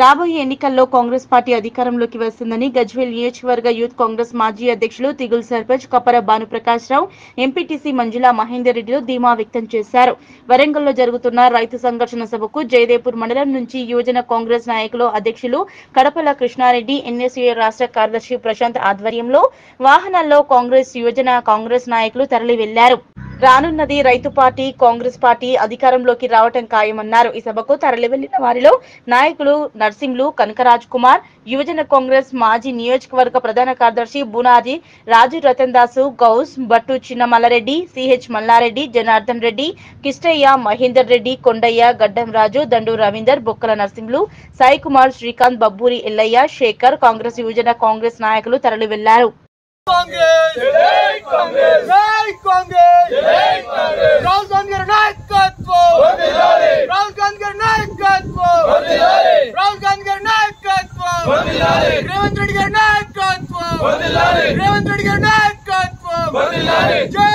రాబోయే ఎన్నికల్లో కాంగ్రెస్ పార్టీ అధికారంలోకి వస్తుందని గజ్వేల్ నియోజకవర్గ యూత్ కాంగ్రెస్ మాజీ అధ్యక్షులు తిగుల్ సర్పంచ్ కపర భానుప్రకాష్ రావు ఎంపీటీసీ మంజుల మహేందర్ రెడ్డిలు ధీమా వ్యక్తం చేశారు వరంగల్లో జరుగుతున్న రైతు సంఘర్షణ సభకు జయదేపూర్ మండలం నుంచి యువజన కాంగ్రెస్ నాయకులు అధ్యక్షులు కడపల కృష్ణారెడ్డి ఎన్ఎస్యూ రాష్ట్ర కార్యదర్శి ప్రశాంత్ ఆధ్వర్యంలో వాహనాల్లో కాంగ్రెస్ యువజన కాంగ్రెస్ నాయకులు తరలి వెళ్లారు రానున్నది రైతు పార్టీ కాంగ్రెస్ పార్టీ అధికారంలోకి రావటం ఖాయమన్నారు ఈ సభకు తరలి వెళ్లిన వారిలో నాయకులు నర్సింగ్లు కనకరాజ్ కుమార్ యువజన కాంగ్రెస్ మాజీ నియోజకవర్గ ప్రధాన కార్యదర్శి బునాది రాజు రతన్ దాసు గౌస్ బట్టు చిన్న మల్లారెడ్డి సిహెచ్ మల్లారెడ్డి జనార్దన్ రెడ్డి కిష్టయ్య మహేందర్ రెడ్డి కొండయ్య గడ్డం రాజు దండు రవీందర్ బొక్కల నర్సింగ్లు సాయి కుమార్ శ్రీకాంత్ బబ్బూరి ఎల్లయ్య శేఖర్ కాంగ్రెస్ యువజన కాంగ్రెస్ నాయకులు తరలి వెళ్లారు కాంగ్రెస్ జై కాంగ్రెస్ జై కాంగ్రెస్ జై కాంగ్రెస్ రాహుల్ గాంధీ గారి నాయకత్వం వందనాలి రాహుల్ గాంధీ గారి నాయకత్వం వందనాలి రాహుల్ గాంధీ గారి నాయకత్వం వందనాలి రేవంత్ రెడ్డి గారి నాయకత్వం వందనాలి రేవంత్ రెడ్డి గారి నాయకత్వం వందనాలి జై